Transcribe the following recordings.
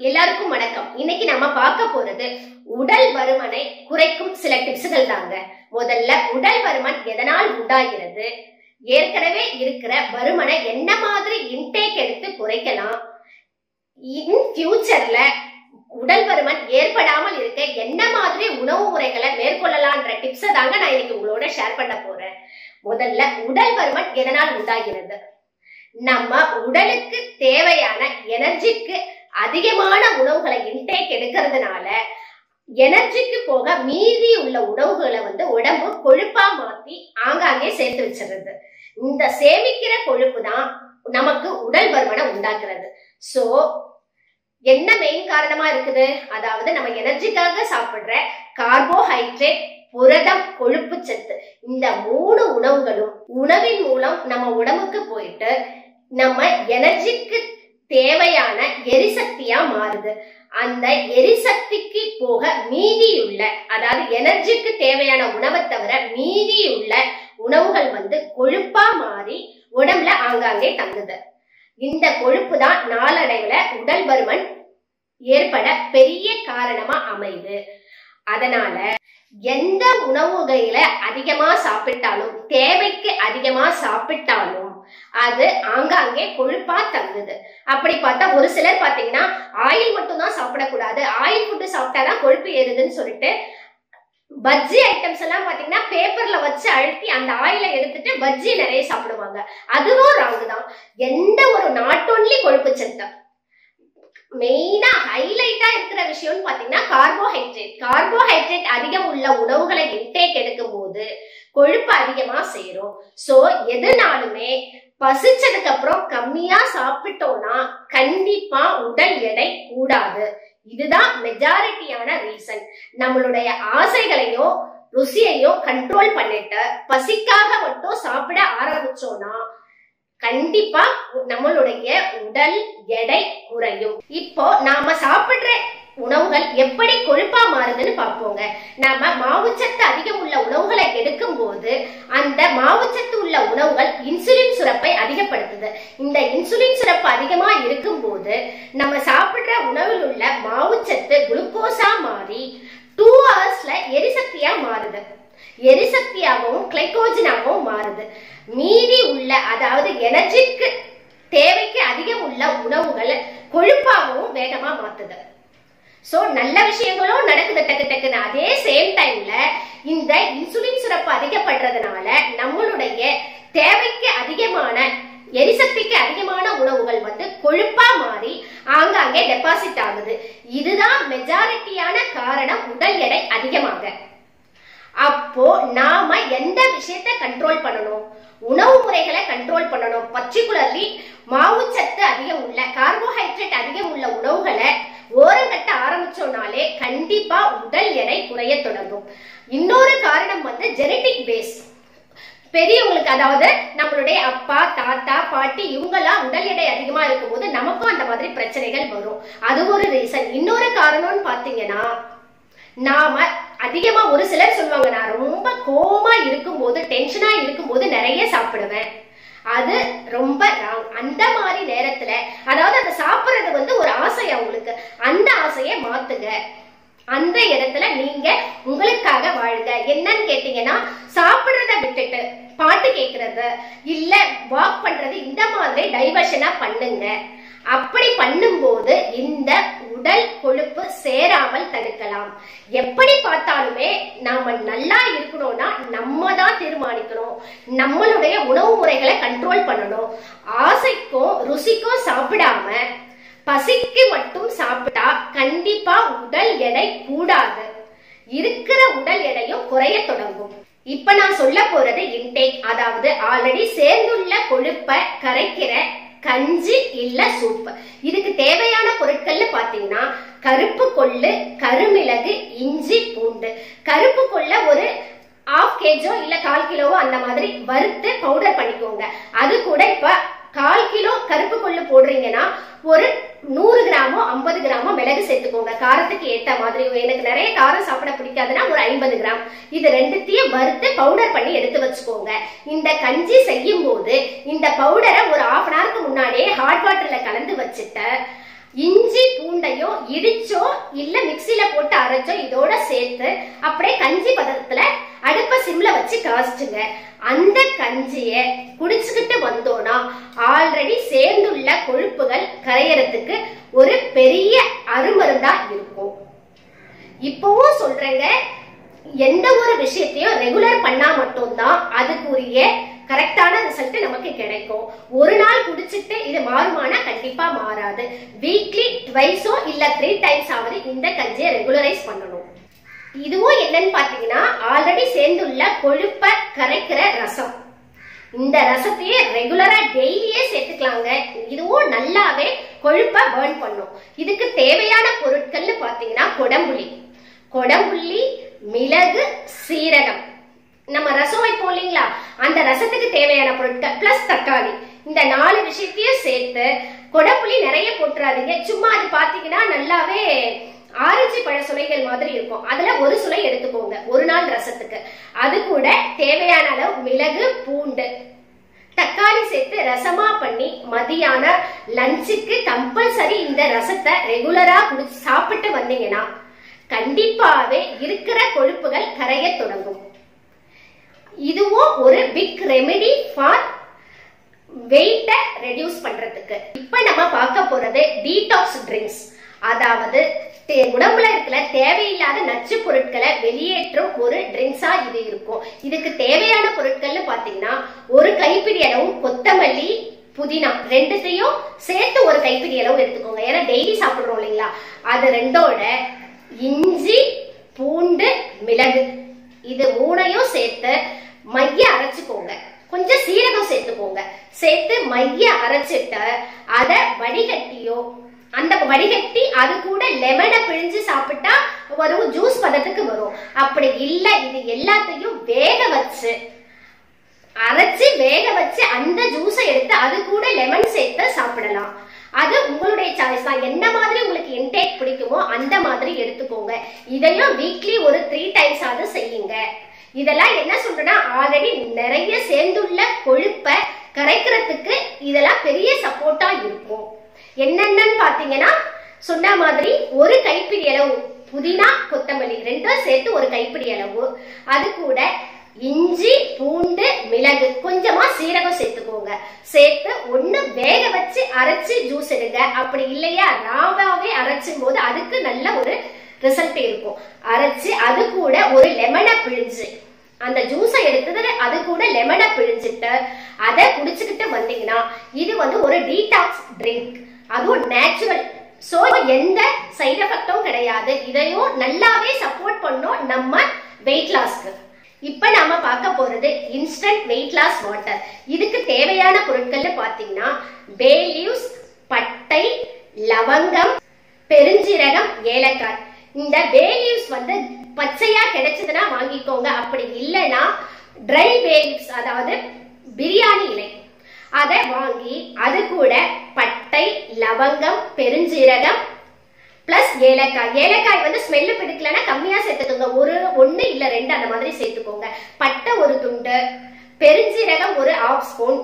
எல்லாருக்கும் வணக்கம் இன்னைக்கு நம்ம பார்க்க போறது உடல் பருமனை குறைக்கும் சில டிப்ஸ்கள் தாங்க முதல்ல உடல் பருமன் எதனால் உண்டாகிறது ஏற்கனவே இருக்கிற பருமனை என்ன மாதிரி இன்டேக் எடுத்து குறைக்கலாம் இன் ஃபியூச்சர்ல உடல் பருமன் ஏற்படாமல் இருக்க என்ன மாதிரி உணவு முறைகளை மேற்கொள்ளலாம்ன்ற டிப்ஸை தாங்க நான் இன்னைக்கு உங்களோட ஷேர் பண்ண போறேன் முதல்ல உடல் பருமன் எதனால் உண்டாகிறது நம்ம உடலுக்கு தேவையான எனர்ஜிக்கு அதிகமான உணவுகளை இன்டேக் எடுக்கிறதுனால எனர்ஜிக்கு போக மீதி உள்ள உணவுகளை வந்து உடம்பு கொழுப்பா மாத்தி ஆங்காங்கே சேர்த்து வச்சிருது இந்த சேமிக்கிற கொழுப்பு தான் நமக்கு உடல் பருமனை உண்டாக்குறது சோ என்ன மெயின் காரணமா இருக்குது அதாவது நம்ம எனர்ஜிக்காக சாப்பிடுற கார்போஹைட்ரேட் புரதம் கொழுப்பு சத்து இந்த மூணு உணவுகளும் உணவின் மூலம் நம்ம உடம்புக்கு போயிட்டு நம்ம எனர்ஜிக்கு தேவையான எரிசக்தியா மாறுது அந்த எரிசக்திக்கு போக மீதியுள்ள அதாவது எனர்ஜிக்கு தேவையான உணவை தவிர மீதியுள்ள உணவுகள் வந்து கொழுப்பா மாறி உடம்புல ஆங்காங்கே தங்குது இந்த கொழுப்பு தான் நாளடைவுல உடல் பருமன் ஏற்பட பெரிய காரணமா அமையுது அதனால எந்த உணவுகையில அதிகமா சாப்பிட்டாலும் தேவைக்கு அதிகமா சாப்பிட்டாலும் அது ஆங்காங்கே கொழுப்பா தங்குது அப்படி பார்த்தா ஒரு சிலர் பாத்தீங்கன்னா ஆயில் மட்டும் தான் சாப்பிடக்கூடாது ஆயில் ஃபுட்டு சாப்பிட்டாதான் கொழுப்பு ஏறுதுன்னு சொல்லிட்டு பஜ்ஜி ஐட்டம்ஸ் எல்லாம் பாத்தீங்கன்னா பேப்பர்ல வச்சு அழுத்தி அந்த ஆயில எடுத்துட்டு பஜ்ஜி நிறைய சாப்பிடுவாங்க அதுவும் ராங்கு தான் எந்த ஒரு நாட் ஒன்லி கொழுப்பு சத்து மெயினா ஹைலைட்டா இருக்கிற விஷயம்னு பாத்தீங்கன்னா கார்போஹைட்ரேட் கார்போஹைட்ரேட் அதிகம் உள்ள உணவுகளை இன்டேக் எடுக்கும் போது கொழுப்பு அதிகமா சேரும் சோ எதுனாலுமே பசிச்சதுக்கு அப்புறம் கம்மியா சாப்பிட்டோம்னா கண்டிப்பா உடல் எடை கூடாது இதுதான் மெஜாரிட்டியான ரீசன் நம்மளுடைய ஆசைகளையும் ருசியையும் கண்ட்ரோல் பண்ணிட்டு பசிக்காக மட்டும் சாப்பிட ஆரம்பிச்சோம்னா கண்டிப்பா நம்மளுடைய உடல் எடை குறையும் இப்போ நாம சாப்பிடுற உணவுகள் எப்படி கொழுப்பா மாறுதுன்னு பார்ப்போங்க நாம மாவுச்சத்து அதிகம் உள்ள உணவுகளை எடுக்கும் போது அந்த மாவுச்சத்து உள்ள உணவுகள் இன்சுலின் சுரப்பை அதிகப்படுத்துது இந்த இன்சுலின் சுரப்பு அதிகமா இருக்கும் போது நம்ம சாப்பிடுற உணவில் உள்ள மாவுச்சத்து குளுக்கோஸா மாறி டூ ஹவர்ஸ்ல எரிசக்தியா மாறுது எரிசக்தியாகவும் கிளைகோஜனாகவும் மாறுது மீதி உள்ள அதாவது எனர்ஜிக்கு தேவைக்கு அதிகம் உள்ள உணவுகள் கொழுப்பாகவும் வேகமா மாத்துது சோ நல்ல விஷயங்களும் நடக்குது டக்கு டக்குன்னு அதே சேம் டைம்ல இந்த இன்சுலின் சுரப்பு அதிகப்படுறதுனால நம்மளுடைய தேவைக்கு அதிகமான எரிசக்திக்கு அதிகமான உணவுகள் வந்து கொழுப்பா மாறி ஆங்காங்கே டெபாசிட் ஆகுது இதுதான் மெஜாரிட்டியான காரணம் உடல் எடை அதிகமாக அப்போ நாம எந்த விஷயத்த கண்ட்ரோல் பண்ணணும் உணவு முறைகளை கண்ட்ரோல் பண்ணணும் பர்டிகுலர்லி மாவுச்சத்து அதிகம் உள்ள கார்போஹைட்ரேட் அதிகம் உள்ள உணவுகளை ஓரங்கட்ட ஆரம்பிச்சோம்னாலே கண்டிப்பா உடல் எடை குறைய தொடங்கும் இன்னொரு காரணம் வந்து ஜெனட்டிக் பேஸ் பெரியவங்களுக்கு அதாவது நம்மளுடைய அப்பா தாத்தா பாட்டி இவங்கெல்லாம் உடல் எடை அதிகமா இருக்கும்போது நமக்கும் அந்த மாதிரி பிரச்சனைகள் வரும் அது ஒரு ரீசன் இன்னொரு காரணம்னு பாத்தீங்கன்னா நாம அதிகமா ஒரு சிலர் சொல்லுவாங்க நான் ரொம்ப கோமா இருக்கும்போது டென்ஷனா இருக்கும்போது நிறைய சாப்பிடுவேன் அது ரொம்ப wrong. அந்த மாதிரி நேரத்துல அதாவது அந்த சாப்பிடுறது வந்து ஒரு ஆசை அவங்களுக்கு அந்த ஆசையை மாத்துங்க அந்த இடத்துல நீங்க உங்களுக்காக வாழுங்க என்னன்னு கேட்டீங்கன்னா சாப்பிடுறத விட்டுட்டு பாட்டு கேட்கறது இல்ல வாக் பண்றது இந்த மாதிரி டைவர்ஷனா பண்ணுங்க அப்படி பண்ணும்போது இந்த உடல் கொழுப்பு சேராமல் தடுக்கலாம் எப்படி பார்த்தாலுமே நாம நல்லா இருக்கணும்னா நம்ம தான் தீர்மானிக்கணும் நம்மளுடைய உணவு முறைகளை கண்ட்ரோல் பண்ணணும் ஆசைக்கும் ருசிக்கும் சாப்பிடாம பசிக்கு மட்டும் சாப்பிட்டா கண்டிப்பா உடல் எடை கூடாது இருக்கிற உடல் எடையும் குறைய தொடங்கும் இப்ப நான் சொல்ல போறது இன்டேக் அதாவது ஆல்ரெடி சேர்ந்துள்ள கொழுப்பை கரைக்கிற கஞ்சி இல்ல சூப் இதுக்கு தேவையான பொருட்கள்னு பாத்தீங்கன்னா கருப்பு கொள்ளு கருமிளகு இஞ்சி பூண்டு கருப்பு கொள்ள ஒரு ஆஃப் கேஜோ இல்ல கால் கிலோவோ அந்த மாதிரி வறுத்து பவுடர் பண்ணிக்கோங்க அது கூட இப்ப கால் கிலோ கருப்பு கொள்ளு போடுறீங்கன்னா ஒரு நூறு கிராமோ ஐம்பது கிராமோ மிளகு சேர்த்துக்கோங்க காரத்துக்கு ஏத்த மாதிரி எனக்கு நிறைய காரம் சாப்பிட பிடிக்காதுன்னா ஒரு ஐம்பது கிராம் இது ரெண்டுத்தையும் வறுத்து பவுடர் பண்ணி எடுத்து வச்சுக்கோங்க இந்த கஞ்சி செய்யும் போது இந்த பவுடரை ஒரு ஹாஃப் அன் ஹவருக்கு முன்னாடியே ஹாட் வாட்டர்ல கலந்து வச்சுட்டு இஞ்சி பூண்டையோ இடிச்சோ இல்ல மிக்ஸில போட்டு அரைச்சோ இதோட சேர்த்து அப்படியே கஞ்சி பதத்துல அடுப்ப சிம்ல வச்சு காய்ச்சுங்க அந்த கஞ்சிய குடிச்சுக்கிட்டு வந்தோம்னா ஆல்ரெடி சேர்ந்துள்ள கொழுப்புகள் கரையறதுக்கு ஒரு பெரிய அருமருந்தா இருக்கும் இப்பவும் சொல்றேங்க எந்த ஒரு விஷயத்தையும் ரெகுலர் பண்ணா மட்டும்தான் அதுக்குரிய கரெக்டான ரிசல்ட் நமக்கு கிடைக்கும் ஒரு நாள் குடிச்சிட்டு இது மாறுமானா கண்டிப்பா மாறாது வீக்லி ட்வைஸோ இல்ல த்ரீ டைம்ஸ் ஆவது இந்த கஞ்சியை ரெகுலரைஸ் பண்ணணும் இதுவும் என்னன்னு பாத்தீங்கன்னா ஆல்ரெடி சேர்ந்துள்ள கொழுப்ப கரைக்கிற ரசம் இந்த ரசத்தையே ரெகுலரா டெய்லியே சேர்த்துக்கலாங்க இதுவும் நல்லாவே கொழுப்ப பர்ன் பண்ணும் இதுக்கு தேவையான பொருட்கள்னு பாத்தீங்கன்னா கொடம்புளி கொடம்புள்ளி மிளகு சீரகம் நம்ம ரசம் வைப்போம் இல்லைங்களா அந்த ரசத்துக்கு தேவையான பொருட்கள் பிளஸ் தக்காளி இந்த நாலு விஷயத்தையும் சேர்த்து கொடப்புளி நிறைய போட்டுறாதீங்க சும்மா அது பாத்தீங்கன்னா நல்லாவே ஆரஞ்சு பழ சுளைகள் மாதிரி இருக்கும் அதுல ஒரு சுளை எடுத்துக்கோங்க ஒரு நாள் ரசத்துக்கு அது கூட தேவையான அளவு மிளகு பூண்டு தக்காளி சேர்த்து ரசமா பண்ணி மதியான லஞ்சுக்கு கம்பல்சரி இந்த ரசத்தை ரெகுலரா குடிச்சு சாப்பிட்டு வந்தீங்கன்னா கண்டிப்பாவே இருக்கிற கொழுப்புகள் கரைய தொடங்கும் இதுவும் ஒரு பிக் ரெமெடி ஃபார் வெயிட்டை ரெடியூஸ் பண்றதுக்கு இப்ப நம்ம பார்க்க போறது டீடாக்ஸ் ட்ரிங்க்ஸ் அதாவது தே- உடம்புல இருக்கிற தேவையில்லாத நச்சு பொருட்களை வெளியேற்றும் ஒரு ட்ரிங்க்ஸா இது இருக்கும் இதுக்கு தேவையான பொருட்கள்னு பாத்தீங்கன்னா ஒரு கைப்பிடி அளவு கொத்தமல்லி புதினா ரெண்டுத்தையும் சேர்த்து ஒரு கைப்பிடி அளவு எடுத்துக்கோங்க ஏன்னா டெய்லி சாப்பிடுறோம் இல்லைங்களா அது ரெண்டோட இஞ்சி பூண்டு மிளகு இது மூணையும் சேர்த்து மைய அரைச்சுக்கோங்க கொஞ்சம் சீரகம் சேர்த்துக்கோங்க சேர்த்து மைய அரைச்சிட்டு அதை வடிகட்டியோ அந்த வடிகட்டி அது கூட லெமனை பிழிஞ்சு சாப்பிட்டா வரும் ஜூஸ் பதத்துக்கு வரும் அப்படி இல்ல இது எல்லாத்தையும் வேக வச்சு அரைச்சு வேக வச்சு அந்த ஜூஸை எடுத்து அது கூட லெமன் சேர்த்து சாப்பிடலாம் அது உங்களுடைய சாய்ஸ் தான் என்ன மாதிரி உங்களுக்கு இன்டேக் பிடிக்குமோ அந்த மாதிரி எடுத்துக்கோங்க இதையும் வீக்லி ஒரு த்ரீ டைம்ஸ் ஆவது செய்யுங்க இதெல்லாம் என்ன சொல்றேன்னா ஆல்ரெடி நிறைய சேர்ந்துள்ள கொழுப்பை கரைக்கிறதுக்கு இதெல்லாம் பெரிய சப்போர்ட்டா இருக்கும் என்னென்னன்னு பாத்தீங்கன்னா சொன்ன மாதிரி ஒரு கைப்பிடி அளவு புதினா கொத்தமல்லி ரெண்டும் சேர்த்து ஒரு கைப்பிடி அளவு அது கூட இஞ்சி பூண்டு மிளகு கொஞ்சமா சீரகம் சேர்த்துக்கோங்க சேர்த்து ஒண்ணு வேக வச்சு அரைச்சு ஜூஸ் எடுங்க அப்படி இல்லையா ராவாவே அரைச்சும் போது அதுக்கு நல்ல ஒரு ரிசல்ட் இருக்கும் அரைச்சு அது கூட ஒரு லெமனை பிழிஞ்சு அந்த ஜூஸை எடுத்தது அது கூட லெமனை பிழிஞ்சிட்டு அதை குடிச்சுக்கிட்டு வந்தீங்கன்னா இது வந்து ஒரு டீடாக்ஸ் ட்ரிங்க் அதுவும் நேச்சுரல் சோ எந்த சைடு எஃபெக்டும் கிடையாது இதையும் நல்லாவே சப்போர்ட் பண்ணும் நம்ம வெயிட் லாஸ்க்கு இப்ப நாம பார்க்க போறது இன்ஸ்டன்ட் வெயிட் லாஸ் வாட்டர் இதுக்கு தேவையான பொருட்கள்னு பாத்தீங்கன்னா பே லீவ்ஸ் பட்டை லவங்கம் பெருஞ்சீரகம் ஏலக்காய் இந்த பே லீவ்ஸ் வந்து பச்சையா கிடைச்சதுன்னா வாங்கிக்கோங்க அப்படி இல்லைன்னா ட்ரை பே லீவ்ஸ் அதாவது பிரியாணி இலை அதை வாங்கி அது கூட பட்டை லவங்கம் பெருஞ்சீரகம் பிளஸ் ஏலக்காய் ஏலக்காய் வந்து ஸ்மெல்லு பிடிக்கலன்னா கம்மியா சேர்த்துக்கோங்க ஒரு ஒண்ணு இல்ல ரெண்டு அந்த மாதிரி சேர்த்துக்கோங்க பட்டை ஒரு துண்டு பெருஞ்சீரகம் ஒரு ஆஃப் ஸ்பூன்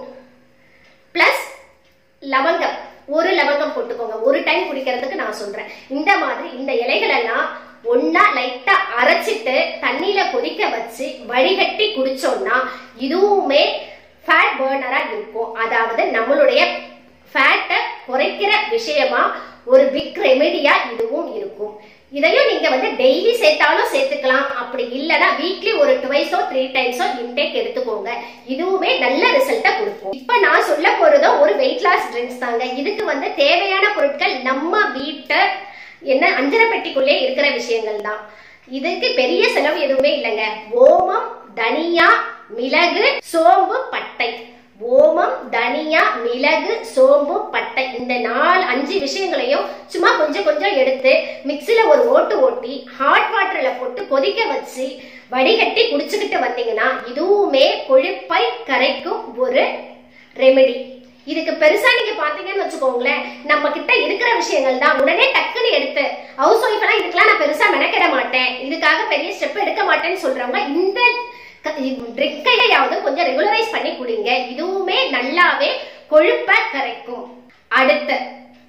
பிளஸ் லவங்கம் ஒரு லவங்கம் போட்டுக்கோங்க ஒரு டைம் குடிக்கிறதுக்கு நான் சொல்றேன் இந்த மாதிரி இந்த இலைகள் எல்லாம் ஒன்னா லைட்டா அரைச்சிட்டு தண்ணியில கொதிக்க வச்சு வடிகட்டி குடிச்சோம்னா இதுவுமே ஃபேட் பர்னரா இருக்கும் அதாவது நம்மளுடைய ஃபேட்டை குறைக்கிற விஷயமா ஒரு பிக் ரெமெடியா இதுவும் இருக்கும் இதையும் நீங்க வந்து டெய்லி சேர்த்தாலும் சேர்த்துக்கலாம் அப்படி இல்லைன்னா வீக்லி ஒரு டுவைஸோ த்ரீ டைம்ஸோ இன்டேக் எடுத்துக்கோங்க இதுவுமே நல்ல ரிசல்ட்டை கொடுக்கும் இப்ப நான் சொல்ல போறதோ ஒரு வெயிட் லாஸ் ட்ரிங்க்ஸ் தாங்க இதுக்கு வந்து தேவையான பொருட்கள் நம்ம வீட்டை என்ன அஞ்சரை பெட்டிக்குள்ளே இருக்கிற விஷயங்கள் தான் இதுக்கு பெரிய செலவு எதுவுமே இல்லைங்க ஓமம் தனியா மிளகு சோம்பு பட்டை ஓமம் தனியா மிளகு சோம்பு பட்டை இந்த நாலு அஞ்சு விஷயங்களையும் சும்மா கொஞ்சம் கொஞ்சம் எடுத்து மிக்ஸில ஒரு ஓட்டு ஓட்டி ஹாட் வாட்டர்ல போட்டு கொதிக்க வச்சு வடிகட்டி குடிச்சுக்கிட்டு வந்தீங்கன்னா இதுவுமே கொழுப்பை கரைக்கும் ஒரு ரெமெடி இதுக்கு பெருசா நீங்க பாத்தீங்கன்னு வச்சுக்கோங்களேன் நம்ம கிட்ட இருக்கிற விஷயங்கள் தான் உடனே டக்குன்னு எடுத்து ஹவுஸ் ஒய்ஃப் எல்லாம் இதுக்கெல்லாம் நான் பெருசா மெனக்கிட மாட்டேன் இதுக்காக பெரிய ஸ்டெப் எடுக்க மாட்டேன்னு சொல்றவங்க இந்த ட்ரிக்கையாவது கொஞ்சம் ரெகுலரைஸ் பண்ணி குடிங்க இதுவுமே நல்லாவே கொழுப்பை கரைக்கும் அடுத்து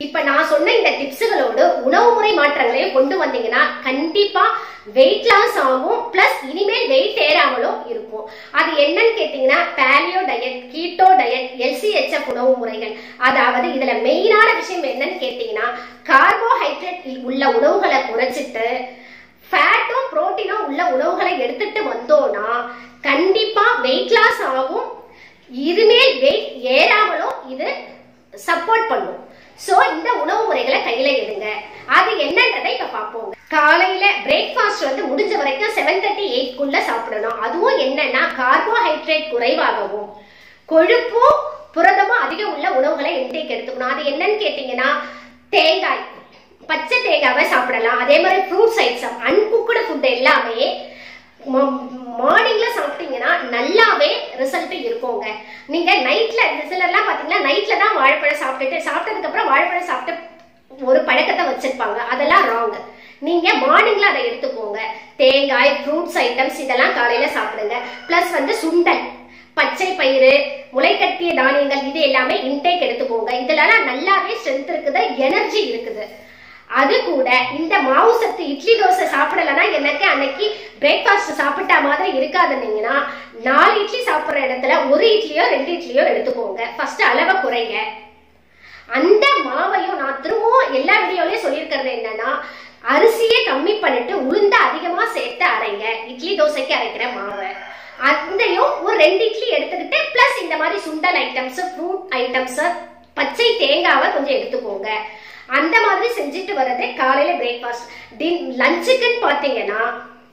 இப்ப நான் சொன்ன இந்த டிப்ஸுகளோடு உணவு முறை மாற்றங்களையும் கொண்டு வந்தீங்கன்னா கண்டிப்பா வெயிட் லாஸ் ஆகும் பிளஸ் இனிமேல் வெயிட் ஏறாமலும் இருக்கும் அது என்னன்னு கேட்டீங்கன்னா paleo diet keto diet LCHF உணவு முறைகள் அதாவது இதுல மெயினான விஷயம் என்னன்னு கேட்டீங்கன்னா கார்போஹைட்ரேட் உள்ள உணவுகளை குறைச்சிட்டு ஃபேட்டும் புரோட்டீனும் உள்ள உணவுகளை எடுத்துட்டு வந்தோம்னா கண்டிப்பா வெயிட் லாஸ் ஆகும் இதுமேல் வெயிட் ஏறாமலும் இது சப்போர்ட் பண்ணும் சோ இந்த உணவு முறைகளை கையில எடுங்க அது என்னன்றதை இப்ப பார்ப்போம் காலையில பிரேக்ஃபாஸ்ட் வந்து முடிஞ்ச வரைக்கும் செவன் தேர்ட்டி எயிட்குள்ள சாப்பிடணும் அதுவும் என்னன்னா கார்போஹைட்ரேட் குறைவாகவும் கொழுப்பும் புரதமும் அதிகம் உள்ள உணவுகளை இன்டேக் எடுத்துக்கணும் அது என்னன்னு கேட்டீங்கன்னா தேங்காய் பச்சை தேங்காவை சாப்பிடலாம் அதே மாதிரி ஃப்ரூட்ஸ் ஐட்டம் அன்குக்குடு ஃபுட் எல்லாமே மார்னிங்ல சாப்பிட்டீங்கன்னா நல்லாவே ரிசல்ட் இருக்குங்க நீங்க நைட்ல சிலர்லாம் பாத்தீங்கன்னா நைட்ல தான் வாழைப்பழம் சாப்பிட்டுட்டு சாப்பிட்டதுக்கு அப்புறம் வாழைப்பழம் சாப்பிட்டு ஒரு பழக்கத்தை வச்சிருப்பாங்க அதெல்லாம் ராங் நீங்க மார்னிங்ல அதை எடுத்துக்கோங்க தேங்காய் ஃப்ரூட்ஸ் ஐட்டம்ஸ் இதெல்லாம் காலையில சாப்பிடுங்க பிளஸ் வந்து சுண்டல் பச்சை பயிறு முளைக்கட்டிய தானியங்கள் இது எல்லாமே இன்டேக் எடுத்துக்கோங்க இதெல்லாம் நல்லாவே ஸ்ட்ரென்த் இருக்குது எனர்ஜி இருக்குது அது கூட இந்த மாவு சத்து இட்லி தோசை சாப்பிடலன்னா எனக்கு அன்னைக்கு பிரேக்ஃபாஸ்ட் சாப்பிட்டா மாதிரி இருக்காதுன்னீங்கன்னா நாலு இட்லி சாப்பிட்ற இடத்துல ஒரு இட்லியோ ரெண்டு இட்லியோ எடுத்துக்கோங்க ஃபர்ஸ்ட் அளவை குறைங்க அந்த மாவையும் நான் திரும்பவும் எல்லா வீடியோலயும் சொல்லியிருக்கிறது என்னன்னா அரிசியை கம்மி பண்ணிட்டு உளுந்த அதிகமா சேர்த்து அரைங்க இட்லி தோசைக்கு அரைக்கிற மாவை அதையும் ஒரு ரெண்டு இட்லி எடுத்துக்கிட்டு பிளஸ் இந்த மாதிரி சுண்டல் ஐட்டம்ஸ் ஃப்ரூட் ஐட்டம்ஸ் பச்சை தேங்காவை கொஞ்சம் எடுத்துக்கோங்க அந்த மாதிரி செஞ்சுட்டு வர்றது காலையில பிரேக்ஃபாஸ்ட் டின் லஞ்சுக்குன்னு பார்த்தீங்கன்னா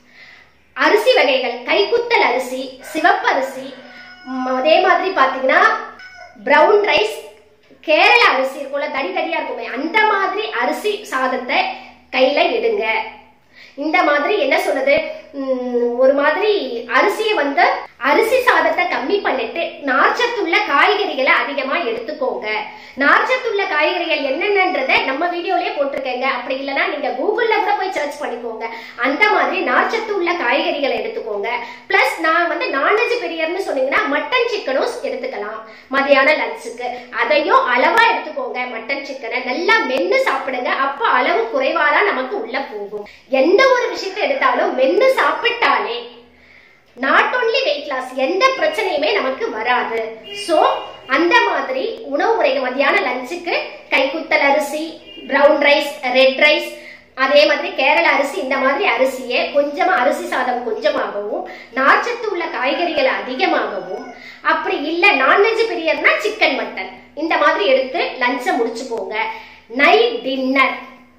அரிசி வகைகள் கைக்குத்தல் அரிசி சிவப்பு அரிசி ம், அதே மாதிரி பார்த்தீங்கன்னா பிரவுன் ரைஸ் கேரள அரிசி இருக்கும்ல தடி தடியா இருக்குமே அந்த மாதிரி அரிசி சாதத்தை கையில எடுங்க இந்த மாதிரி என்ன சொல்றது உம், ஒரு மாதிரி அரிசியை வந்து அரிசி சாதத்தை கம்மி பண்ணிட்டு நார்ச்சத்துள்ள காய்கறிகளை அதிகமா எடுத்துக்கோங்க நார்ச்சத்துள்ள காய்கறிகள் என்னென்னன்றதை நம்ம வீடியோலயே போட்டிருக்கேங்க அப்படி இல்லைன்னா நீங்க கூகுள்ல கூட போய் சர்ச் பண்ணிக்கோங்க அந்த மாதிரி நார்ச்சத்து உள்ள காய்கறிகளை எடுத்துக்கோங்க பிளஸ் நான் வந்து நான்வெஜ் பெரியர்னு சொன்னீங்கன்னா மட்டன் சிக்கனும் எடுத்துக்கலாம் மதியான லஞ்சுக்கு அதையும் அளவா எடுத்துக்கோங்க மட்டன் சிக்கனை நல்லா மென்னு சாப்பிடுங்க அப்ப அளவு குறைவாதான் நமக்கு உள்ள போகும் எந்த ஒரு விஷயத்தை எடுத்தாலும் மென்னு சாப்பிட்டாலே நாட் only வெயிட் லாஸ் எந்த பிரச்சனையுமே நமக்கு வராது சோ அந்த மாதிரி உணவு முறைகள் மதியான லஞ்சுக்கு கைக்குத்தல் அரிசி பிரவுன் ரைஸ் ரெட் ரைஸ் அதே மாதிரி கேரள அரிசி இந்த மாதிரி அரிசியை கொஞ்சமா அரிசி சாதம் கொஞ்சமாகவும் நார்ச்சத்து உள்ள காய்கறிகள் அதிகமாகவும் அப்படி இல்ல நான்வெஜ் பிரியர்னா சிக்கன் மட்டன் இந்த மாதிரி எடுத்து லஞ்சை முடிச்சுக்கோங்க நைட் டின்னர்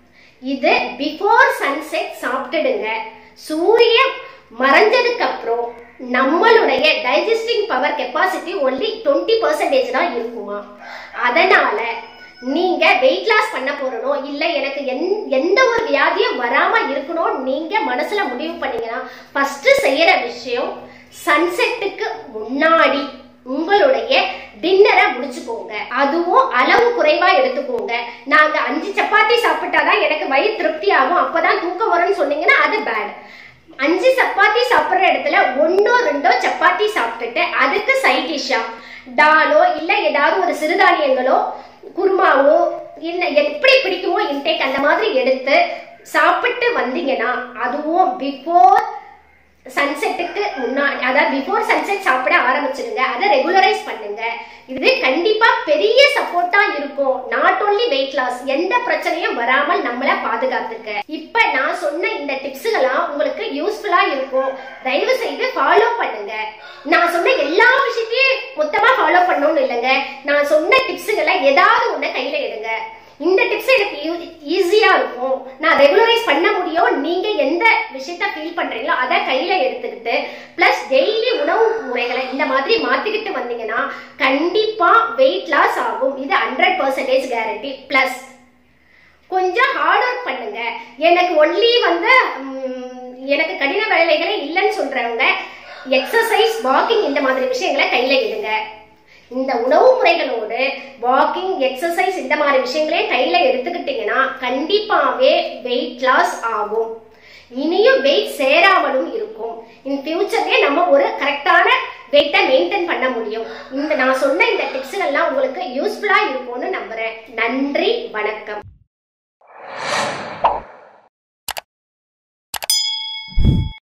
இது பிஃபோர் சன்செட் சாப்பிட்டுடுங்க சூரியன் மறைஞ்சதுக்கு அப்புறம் நம்மளுடைய digesting power capacity only twenty percentage தான் இருக்குமா அதனால நீங்க வெயிட் லாஸ் பண்ண போறனோ இல்ல எனக்கு எந்- எந்த ஒரு வியாதியும் வராம இருக்கணும் நீங்க மனசுல முடிவு பண்ணீங்கன்னா ஃபர்ஸ்ட் செய்யற விஷயம் சன்செட்டுக்கு முன்னாடி உங்களுடைய டின்னரை முடிச்சுக்கோங்க அதுவும் அளவு குறைவா எடுத்துக்கோங்க நாங்க அஞ்சு சப்பாத்தி சாப்பிட்டாதான் எனக்கு வயிறு திருப்தி ஆகும் அப்பதான் தூக்கம் வரும்னு சொன்னீங்கன்னா அது பேட் அஞ்சு சப்பாத்தி சாப்பிடுற இடத்துல ஒன்னோ ரெண்டோ சப்பாத்தி சாப்பிட்டுட்டு அதுக்கு சைட் டிஷ்ஷா டாலோ இல்ல ஏதாவது ஒரு சிறுதானியங்களோ குருமாவோ இல்ல எப்படி பிடிக்குமோ இன்டேக் அந்த மாதிரி எடுத்து சாப்பிட்டு வந்தீங்கன்னா அதுவும் பிஃபோர் சன்செட்டுக்கு முன்னாடி அதாவது பிஃபோர் சன்செட் சாப்பிட ஆரம்பிச்சிடுங்க அதை ரெகுலரைஸ் பண்ணுங்க இது கண்டிப்பா பெரிய சப்போர்ட்டா இருக்கும் நாட் only வெயிட் லாஸ் எந்த பிரச்சனையும் வராமல் நம்மள பாதுகாத்துக்க இப்ப நான் சொன்ன இந்த டிப்ஸ்களாம் உங்களுக்கு யூஸ்ஃபுல்லா இருக்கும் தயவு செய்து ஃபாலோ பண்ணுங்க நான் சொன்ன எல்லா விஷயத்தையும் மொத்தமா ஃபாலோ பண்ணணும்னு இல்லைங்க நான் சொன்ன டிப்ஸுகளை ஏதாவது ஒண்ணு கையில எடுங்க இந்த டிப்ஸ் எனக்கு ஈஸியா இருக்கும் நான் ரெகுலரைஸ் பண்ண முடியும் நீங்க எந்த விஷயத்த ஃபீல் பண்றீங்களோ அதை கையில எடுத்துக்கிட்டு பிளஸ் டெய்லி உணவு முறைகளை இந்த மாதிரி மாத்திக்கிட்டு வந்தீங்கன்னா கண்டிப்பா வெயிட் லாஸ் ஆகும் இது ஹண்ட்ரட் பர்சன்டேஜ் கேரண்டி பிளஸ் கொஞ்சம் ஹார்ட் ஒர்க் பண்ணுங்க எனக்கு ஒன்லி வந்து ம், எனக்கு கடின வேலைகளே இல்லைன்னு சொல்றவங்க எக்ஸசைஸ் வாக்கிங் இந்த மாதிரி விஷயங்களை கையில எடுங்க இந்த உணவு முறைகளோடு வாக்கிங் எக்ஸசைஸ் இந்த மாதிரி விஷயங்களே கையில எடுத்துக்கிட்டீங்கன்னா கண்டிப்பாவே வெயிட் லாஸ் ஆகும் இனியும் வெயிட் சேராமலும் இருக்கும் இன் ஃபியூச்சர்லயே நம்ம ஒரு கரெக்டான வெயிட்டை மெயின்டைன் பண்ண முடியும் இந்த நான் சொன்ன இந்த டிப்ஸ் எல்லாம் உங்களுக்கு யூஸ்ஃபுல்லா இருக்கும்னு நம்புறேன் நன்றி வணக்கம்